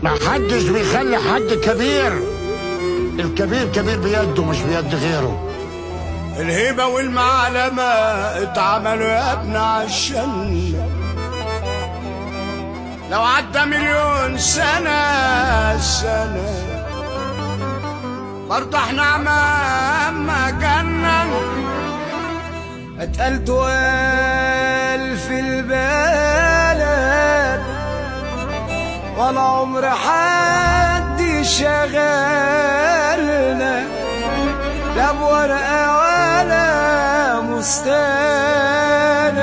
ما حدش بيخلي حد كبير الكبير كبير بيده مش بيد غيره الهبة والمعلمة اتعملوا يا ابن عشان لو عدى مليون سنة سنة برضه احنا ما جنن اتقلت في البلد ولا عمر حد شغلنا لا بورقة ولا مستند